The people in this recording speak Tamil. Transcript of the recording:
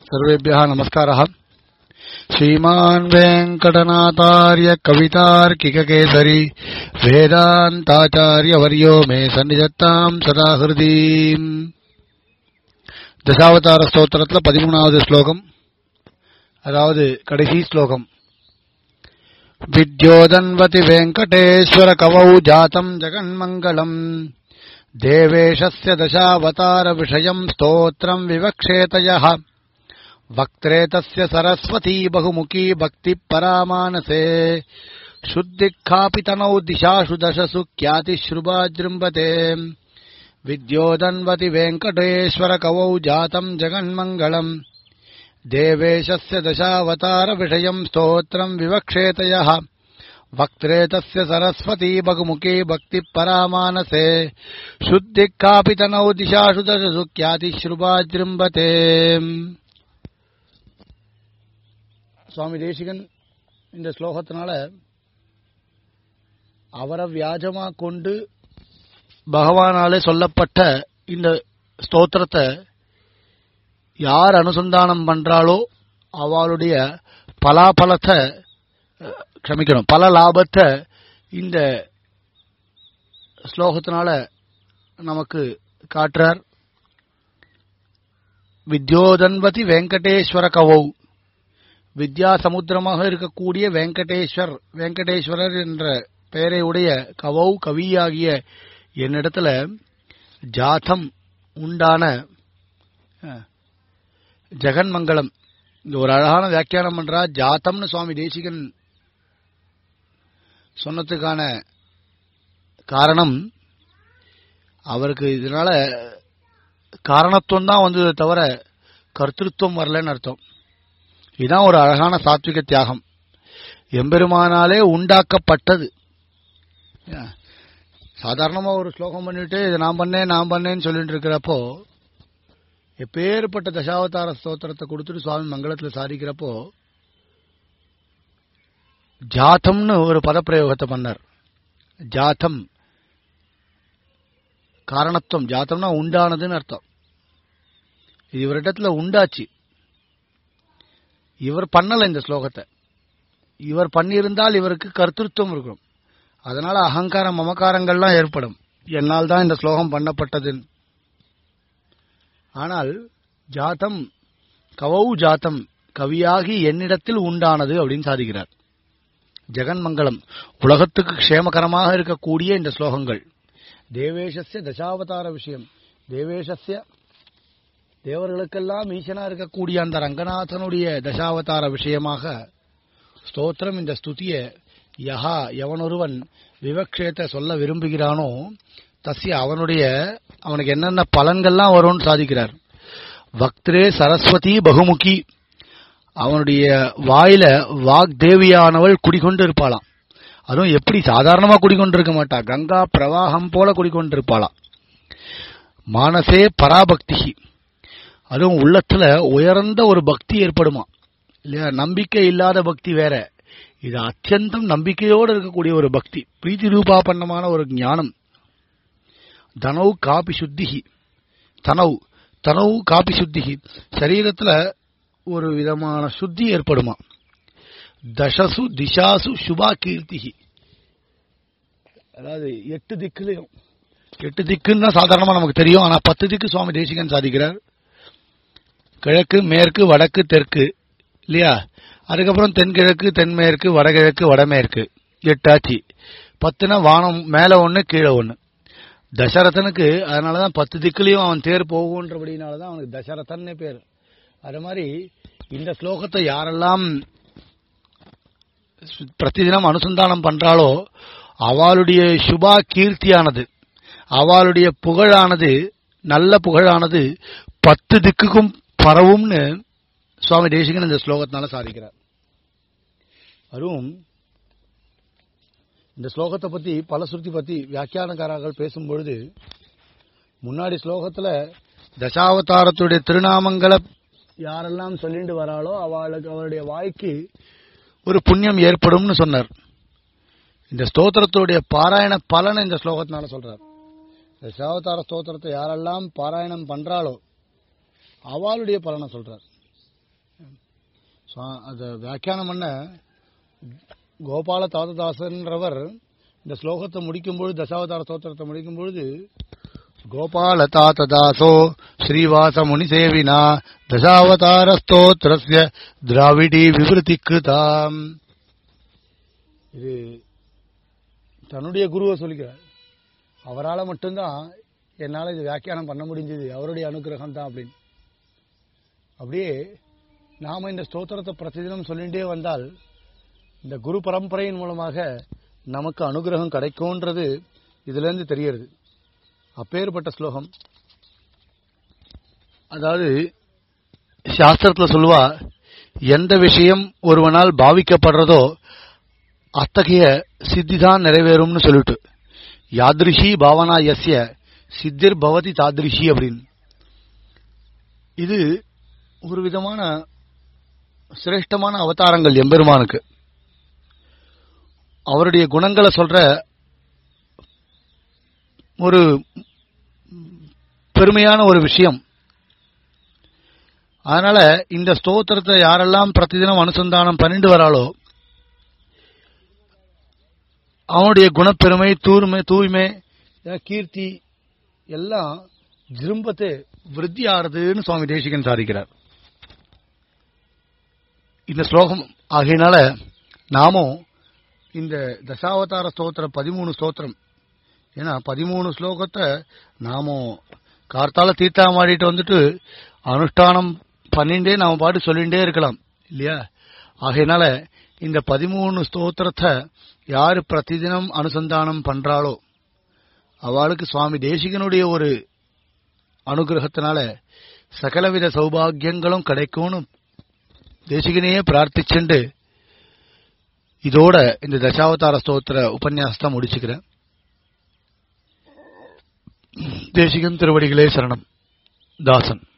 सर्वेभ्यः नमस्कारः श्रीमान् वेङ्कटनाथार्य कवितार्किककेसरी वेदान्ताचार्यवर्यो मे सन्निधत्ताम् सदा हृदीम् தசாவதார ஸ்தோத்திரத்துல பதிமூணாவது ஸ்லோகம் அதாவது கடைசி ஸ்லோகம் வித்யோதன்வதி வெங்கடேஸ்வர கவௌ ஜாத்தம் ஜெகன்மங்கலம் देवेशस्य दशावतारविषयम् स्तोत्रम् विवक्षेतयः वक्त्रे तस्य सरस्वती बहुमुखी भक्तिः परामानसे शुद्धिक्खापितनौ दिशासु दशसु ख्यातिश्रुभाजृम्भते विद्योदन्वति वेङ्कटेश्वरकवौ जातम् जगन्मङ्गलम् देवेशस्य दशावतारविषयम् स्तोत्रम् विवक्षेतयः वक्त्रे तस्य सरस्वती बहुमुखी भक्तिः परामानसे शुद्धिः कापि तनौ दिशासु दशसु ख्यातिश्रुभाजृम्भते சுவாமி தேசிகன் இந்த ஸ்லோகத்தினால அவரை வியாஜமா கொண்டு பகவானாலே சொல்லப்பட்ட இந்த ஸ்தோத்திரத்தை யார் அனுசந்தானம் பண்றாளோ அவளுடைய பலாபலத்தை க்ஷமிக்கணும் பல லாபத்தை இந்த ஸ்லோகத்தினால நமக்கு காட்டுறார் வித்யோதன்வதி வெங்கடேஸ்வர கவௌ வித்யா சமுத்திரமாக இருக்கக்கூடிய வெங்கடேஸ்வர் வெங்கடேஸ்வரர் என்ற பெயரை உடைய கவௌ கவியாகிய என்னிடத்துல ஜாதம் உண்டான ஜெகன்மங்கலம் இங்க ஒரு அழகான வியாக்கியானம் பண்றா ஜாத்தம்னு சுவாமி தேசிகன் சொன்னதுக்கான காரணம் அவருக்கு இதனால காரணத்துவம் தான் வந்தது தவிர கர்த்திருவம் வரலன்னு அர்த்தம் இதுதான் ஒரு அழகான சாத்விக தியாகம் எம்பெருமானாலே உண்டாக்கப்பட்டது சாதாரணமா ஒரு ஸ்லோகம் பண்ணிட்டு இதை நான் பண்ணேன் நான் பண்ணேன்னு சொல்லிட்டு இருக்கிறப்போ எப்பேற்பட்ட தசாவதார ஸ்தோத்திரத்தை கொடுத்துட்டு சுவாமி மங்களத்துல சாதிக்கிறப்போ ஜாத்தம்னு ஒரு பதப்பிரயோகத்தை பண்ணார் ஜாத்தம் காரணத்துவம் ஜாத்தம்னா உண்டானதுன்னு அர்த்தம் இது இவரிடத்துல உண்டாச்சு இவர் பண்ணல இந்த ஸ்லோகத்தை இவர் பண்ணியிருந்தால் இவருக்கு கர்த்திருவம் இருக்கும் அதனால அகங்காரம் மமக்காரங்கள்லாம் ஏற்படும் என்னால் தான் இந்த ஸ்லோகம் பண்ணப்பட்டது ஆனால் ஜாத்தம் கவௌ ஜாத்தம் கவியாகி என்னிடத்தில் உண்டானது அப்படின்னு சாதிக்கிறார் ஜெகன்மங்கலம் உலகத்துக்கு க்ஷேமகரமாக இருக்கக்கூடிய இந்த ஸ்லோகங்கள் தேவேஷஸ்ய தசாவதார விஷயம் தேவேஷஸ்ய தேவர்களுக்கெல்லாம் ஈசனா இருக்கக்கூடிய அந்த ரங்கநாதனுடைய தசாவதார விஷயமாக ஸ்தோத்திரம் இந்த ஸ்துதிய யஹா எவனொருவன் விவக்ஷேத்தை சொல்ல விரும்புகிறானோ தஸ்ய அவனுடைய அவனுக்கு என்னென்ன பலன்கள்லாம் வரும்னு சாதிக்கிறார் வக்திரே சரஸ்வதி பகுமுகி அவனுடைய வாயில வாக்தேவியானவள் குடிகொண்டு இருப்பாளாம் அதுவும் எப்படி சாதாரணமா குடிக்கொண்டு இருக்க மாட்டா கங்கா பிரவாகம் போல குடிக்கொண்டு இருப்பாளாம் மானசே பராபக்தி அதுவும் உள்ளத்துல உயர்ந்த ஒரு பக்தி ஏற்படுமா இல்லையா நம்பிக்கை இல்லாத பக்தி வேற இது அத்தியந்தம் நம்பிக்கையோடு இருக்கக்கூடிய ஒரு பக்தி பிரீத்தி ரூபாபன்னமான ஒரு ஞானம் தனவு காபி சுத்திகி தனவு தனவு காபி சுத்திகி சரீரத்துல ஒரு விதமான சுத்தி ஏற்படுமா தசசு திசாசு சுபா கீர்த்திகி அதாவது எட்டு திக்குலையும் எட்டு திக்குன்னு தான் சாதாரணமா நமக்கு தெரியும் ஆனா பத்து திக்கு சுவாமி தேசிகன் சாதிக்கிறார் கிழக்கு மேற்கு வடக்கு தெற்கு இல்லையா அதுக்கப்புறம் தென்கிழக்கு தென்மேற்கு வடகிழக்கு வடமேற்கு எட்டாச்சு பத்துனா வானம் மேல ஒண்ணு கீழே ஒண்ணு தசரதனுக்கு அதனாலதான் பத்து திக்குலயும் அவன் தேர் போகுன்றபடினாலதான் அவனுக்கு தசரதன்னே பேர் அது மாதிரி இந்த ஸ்லோகத்தை யாரெல்லாம் பிரதிதினம் அனுசந்தானம் பண்றாளோ அவளுடைய சுபா கீர்த்தியானது அவளுடைய புகழானது நல்ல புகழானது பத்து திக்குக்கும் பரவும்னு சுவாமி தேசிகன் இந்த ஸ்லோகத்தினால சாதிக்கிறார் அதுவும் இந்த ஸ்லோகத்தை பத்தி பல சுருத்தி பத்தி வியாக்கியானக்காரர்கள் பேசும்பொழுது முன்னாடி ஸ்லோகத்துல தசாவதாரத்துடைய திருநாமங்களை யாரெல்லாம் சொல்லிட்டு வராளோ அவளுக்கு அவருடைய வாய்க்கு ஒரு புண்ணியம் ஏற்படும்னு சொன்னார் இந்த ஸ்தோத்திரத்துடைய பாராயண பலன் இந்த ஸ்லோகத்தினால சொல்றார் தசாவதார ஸ்தோத்திரத்தை யாரெல்லாம் பாராயணம் பண்றாளோ அவளுடைய பலனை சொல்றார் சுவா- அத வியாக்கியானம் பண்ண கோபால தாததாசன்றவர் இந்த ஸ்லோகத்தை முடிக்கும் பொழுது தசாவதார ஸ்தோத்திரத்தை முடிக்கும் பொழுது கோபால தாத்ததாசோ ஸ்ரீவாச முனி சேவினா தசாவதார ஸ்தோத்திரஸ்ய திராவிடி விவருத்தி கிருதாம் இது தன்னுடைய குருவை சொல்லிக்கிறார் அவரால் மட்டும்தான் என்னால் இது வியாக்கியானம் பண்ண முடிஞ்சது அவருடைய அனுகிரகம் தான் அப்படின்னு அப்படியே நாம இந்த ஸ்தோத்திரத்தை பிரதிதினம் சொல்லிட்டே வந்தால் இந்த குரு பரம்பரையின் மூலமாக நமக்கு அனுகிரகம் கிடைக்கும்ன்றது இதுல இருந்து தெரியறது அப்பேற்பட்ட ஸ்லோகம் அதாவது சாஸ்திரத்துல சொல்லுவா எந்த விஷயம் ஒருவனால் பாவிக்கப்படுறதோ அத்தகைய சித்திதான் நிறைவேறும்னு சொல்லிட்டு யாதிருஷி பாவனா எஸ்ய சித்திர் பவதி தாதிருஷி அப்படின்னு இது ஒரு விதமான சிரேஷ்டமான அவதாரங்கள் எம்பெருமானுக்கு அவருடைய குணங்களை சொல்ற ஒரு பெருமையான ஒரு விஷயம் அதனால இந்த ஸ்தோத்திரத்தை யாரெல்லாம் பிரதிதினம் அனுசந்தானம் பண்ணிட்டு வராளோ அவனுடைய குணப்பெருமை தூய்மை தூய்மை கீர்த்தி எல்லாம் ஜிரும்பத்து விருத்தி ஆறுதுன்னு சுவாமி தேசிகன் சாதிக்கிறார் இந்த ஸ்லோகம் ஆகையினால நாமும் இந்த தசாவதார ஸ்தோத்திரம் பதிமூணு ஸ்தோத்திரம் ஏன்னா பதிமூணு ஸ்லோகத்தை நாமும் கார்த்தால தீர்த்தாமாடிட்டு வந்துட்டு அனுஷ்டானம் பண்ணிண்டே நாம பாட்டு சொல்லிண்டே இருக்கலாம் இல்லையா ஆகையினால இந்த பதிமூணு ஸ்தோத்திரத்தை யாரு பிரதிதினம் அனுசந்தானம் பண்றாளோ அவளுக்கு சுவாமி தேசிகனுடைய ஒரு அனுகிரகத்தினால சகலவித சௌபாகியங்களும் கிடைக்கும்னு தேசிகனையே பிரார்த்திச்சுண்டு இதோட இந்த தசாவதார ஸ்தோத்திர உபன்யாசத்தை முடிச்சுக்கிறேன் தேசிகன் திருவடிகளே சரணம் தாசன்